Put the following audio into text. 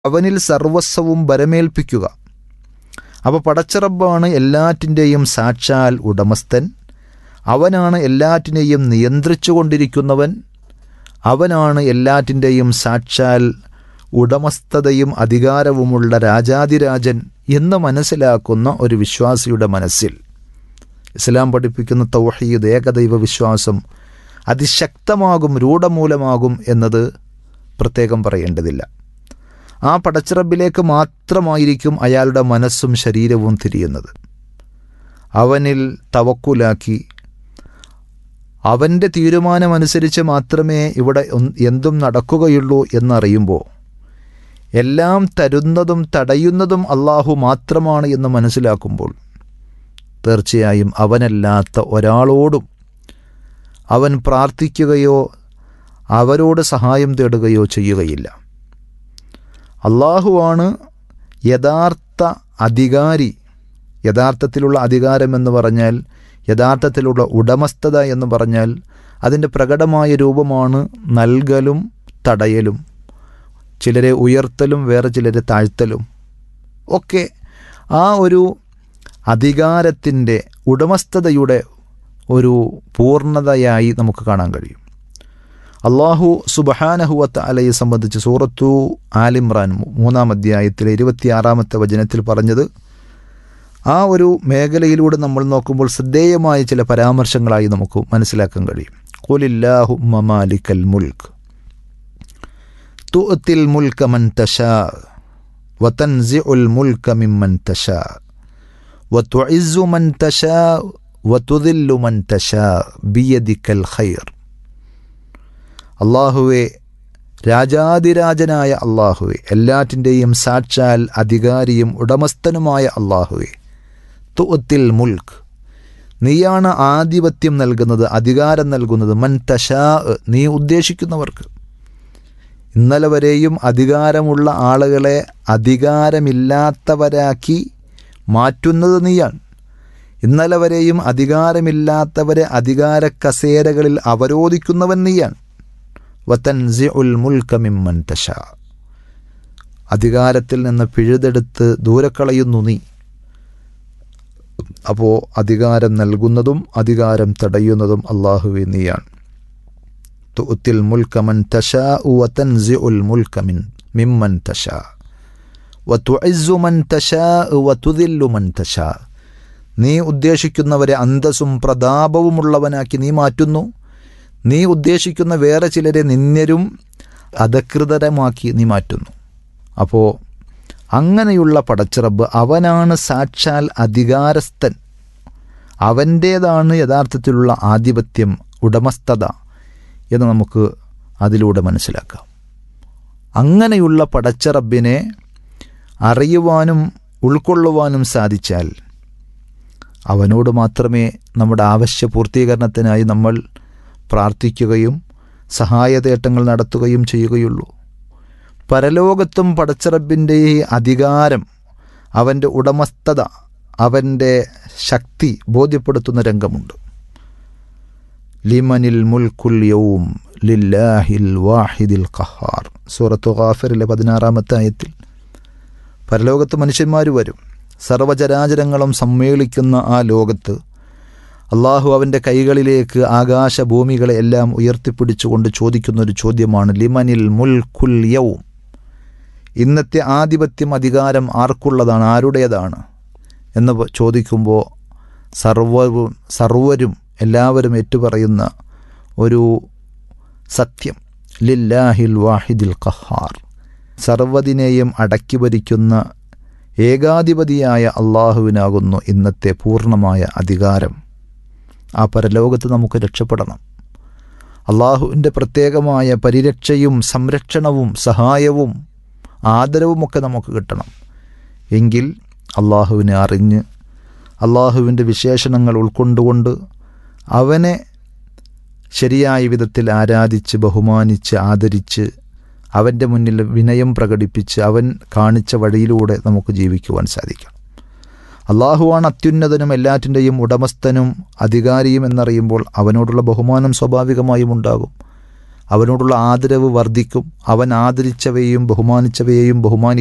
അവനിൽ സർവസ്വവും ബരമേൽപ്പിക്കുക അപ്പോൾ പടച്ചറബ്ബാണ് എല്ലാറ്റിൻ്റെയും സാക്ഷാൽ ഉടമസ്ഥൻ അവനാണ് എല്ലാറ്റിനെയും നിയന്ത്രിച്ചു കൊണ്ടിരിക്കുന്നവൻ അവനാണ് എല്ലാറ്റിൻ്റെയും സാക്ഷാൽ ഉടമസ്ഥതയും അധികാരവുമുള്ള രാജാതിരാജൻ എന്ന് മനസ്സിലാക്കുന്ന ഒരു വിശ്വാസിയുടെ മനസ്സിൽ ഇസ്ലാം പഠിപ്പിക്കുന്ന തൗഹീദ് ഏകദൈവ വിശ്വാസം അതിശക്തമാകും രൂഢമൂലമാകും എന്നത് പ്രത്യേകം പറയേണ്ടതില്ല ആ പടച്ചിറബിലേക്ക് മാത്രമായിരിക്കും അയാളുടെ മനസ്സും ശരീരവും തിരിയുന്നത് അവനിൽ തവക്കുലാക്കി അവൻ്റെ തീരുമാനമനുസരിച്ച് മാത്രമേ ഇവിടെ എന്തും നടക്കുകയുള്ളൂ എന്നറിയുമ്പോൾ എല്ലാം തരുന്നതും തടയുന്നതും അള്ളാഹു മാത്രമാണ് എന്ന് മനസ്സിലാക്കുമ്പോൾ തീർച്ചയായും അവനല്ലാത്ത ഒരാളോടും അവൻ പ്രാർത്ഥിക്കുകയോ അവരോട് സഹായം തേടുകയോ ചെയ്യുകയില്ല അള്ളാഹുവാണ് യഥാർത്ഥ അധികാരി യഥാർത്ഥത്തിലുള്ള അധികാരമെന്ന് പറഞ്ഞാൽ യഥാർത്ഥത്തിലുള്ള ഉടമസ്ഥത എന്ന് പറഞ്ഞാൽ അതിൻ്റെ പ്രകടമായ രൂപമാണ് നൽകലും തടയലും ചിലരെ ഉയർത്തലും വേറെ ചിലരെ താഴ്ത്തലും ഒക്കെ ആ ഒരു അധികാരത്തിൻ്റെ ഉടമസ്ഥതയുടെ ഒരു പൂർണ്ണതയായി നമുക്ക് കാണാൻ കഴിയും അള്ളാഹു സുബഹാനഹുവത്ത് അലയെ സംബന്ധിച്ച് സൂറത്തു ആലിമ്രാൻ മൂന്നാം അധ്യായത്തിലെ ഇരുപത്തിയാറാമത്തെ വചനത്തിൽ പറഞ്ഞത് ആ ഒരു മേഖലയിലൂടെ നമ്മൾ നോക്കുമ്പോൾ ശ്രദ്ധേയമായ ചില പരാമർശങ്ങളായി നമുക്ക് മനസ്സിലാക്കാൻ കഴിയും കൊലില്ലാഹു മമാലിക്കൽ മുൽക്ക് തുഅത്തിൽ മുൽക്ക മൻ തശാ വതൻസിഉൽ മുൽക്ക മിമ്മൻ തശാ വതുഇസ്സു മൻ തശാ വതുദില്ലു മൻ തശാ ബിയദിക്കൽ ഖൈർ അള്ളാഹുവെ രാജാതിരാജനായ അള്ളാഹുവെ എല്ലാറ്റിൻ്റെയും സാക്ഷാൽ അധികാരിയും ഉടമസ്ഥനുമായ അള്ളാഹുവെ തുഅത്തിൽ മുൽക്ക് നീയാണ് ആധിപത്യം നൽകുന്നത് അധികാരം നൽകുന്നത് മൻ തശാ നീ ഉദ്ദേശിക്കുന്നവർക്ക് ഇന്നലെ വരെയും അധികാരമുള്ള ആളുകളെ അധികാരമില്ലാത്തവരാക്കി മാറ്റുന്നത് നീയാണ് ഇന്നലെ വരെയും അധികാരമില്ലാത്തവരെ അധികാര കസേരകളിൽ അവരോധിക്കുന്നവൻ നീയാണ് വത്തൻസി ഉൽ മുൽക്ക മിമ്മൻ തശ അധികാരത്തിൽ നിന്ന് പിഴുതെടുത്ത് ദൂരക്കളയുന്നു നീ അപ്പോൾ അധികാരം നൽകുന്നതും അധികാരം തടയുന്നതും അള്ളാഹുവെ നീയാണ് തുത്തിൽ മുൽക്കമൻ തശ വതൻസി ഉൽ മുൽക്കമിൻ മിമ്മൻ തശ വതുഇസ്സു മൻ തശ വതുദില്ലു മൻ തശ നീ ഉദ്ദേശിക്കുന്നവരെ അന്തസ്സും പ്രതാപവുമുള്ളവനാക്കി നീ മാറ്റുന്നു നീ ഉദ്ദേശിക്കുന്ന വേറെ ചിലരെ നിന്യരും അധകൃതരമാക്കി നീ മാറ്റുന്നു അപ്പോൾ അങ്ങനെയുള്ള പടച്ചിറബ് അവനാണ് സാക്ഷാൽ അധികാരസ്ഥൻ അവൻ്റേതാണ് യഥാർത്ഥത്തിലുള്ള ആധിപത്യം ഉടമസ്ഥത എന്ന് നമുക്ക് അതിലൂടെ മനസ്സിലാക്കാം അങ്ങനെയുള്ള പടച്ചറബിനെ അറിയുവാനും ഉൾക്കൊള്ളുവാനും സാധിച്ചാൽ അവനോട് മാത്രമേ നമ്മുടെ ആവശ്യ പൂർത്തീകരണത്തിനായി നമ്മൾ പ്രാർത്ഥിക്കുകയും സഹായതേട്ടങ്ങൾ നടത്തുകയും ചെയ്യുകയുള്ളൂ പരലോകത്തും പടച്ചിറബിൻ്റെ ഈ അധികാരം അവൻ്റെ ഉടമസ്ഥത അവൻ്റെ ശക്തി ബോധ്യപ്പെടുത്തുന്ന രംഗമുണ്ട് ലിമനിൽ മുൽക്കുൽ യൗം ലില്ലാഹിൽ വാഹിദിൽ ഖഹാർ സൂറത്തു ഖാഫിറിലെ പതിനാറാമത്തെ ആയത്തിൽ പരലോകത്ത് മനുഷ്യന്മാർ വരും സർവചരാചരങ്ങളും സമ്മേളിക്കുന്ന ആ ലോകത്ത് അള്ളാഹു അവൻ്റെ കൈകളിലേക്ക് ആകാശഭൂമികളെ എല്ലാം ഉയർത്തിപ്പിടിച്ചുകൊണ്ട് ചോദിക്കുന്നൊരു ചോദ്യമാണ് ലിമനിൽ മുൽക്കുൽ യൗം ഇന്നത്തെ ആധിപത്യം അധികാരം ആർക്കുള്ളതാണ് ആരുടേതാണ് എന്ന് ചോദിക്കുമ്പോൾ സർവവും സർവരും എല്ലാവരും ഏറ്റുപറയുന്ന ഒരു സത്യം ലില്ലാഹിൽ വാഹിദിൽ ഖഹാർ സർവ്വതിനെയും അടക്കി ഭരിക്കുന്ന ഏകാധിപതിയായ അള്ളാഹുവിനാകുന്നു ഇന്നത്തെ പൂർണ്ണമായ അധികാരം ആ പരലോകത്ത് നമുക്ക് രക്ഷപ്പെടണം അള്ളാഹുവിൻ്റെ പ്രത്യേകമായ പരിരക്ഷയും സംരക്ഷണവും സഹായവും ആദരവുമൊക്കെ നമുക്ക് കിട്ടണം എങ്കിൽ അള്ളാഹുവിനെ അറിഞ്ഞ് അള്ളാഹുവിൻ്റെ വിശേഷണങ്ങൾ ഉൾക്കൊണ്ടുകൊണ്ട് അവനെ ശരിയായ വിധത്തിൽ ആരാധിച്ച് ബഹുമാനിച്ച് ആദരിച്ച് അവൻ്റെ മുന്നിൽ വിനയം പ്രകടിപ്പിച്ച് അവൻ കാണിച്ച വഴിയിലൂടെ നമുക്ക് ജീവിക്കുവാൻ സാധിക്കണം അള്ളാഹുവാണ് അത്യുന്നതനും എല്ലാറ്റിൻ്റെയും ഉടമസ്ഥനും അധികാരിയും എന്നറിയുമ്പോൾ അവനോടുള്ള ബഹുമാനം സ്വാഭാവികമായും ഉണ്ടാകും അവനോടുള്ള ആദരവ് വർദ്ധിക്കും അവൻ ആദരിച്ചവയെയും ബഹുമാനിച്ചവയെയും ബഹുമാനി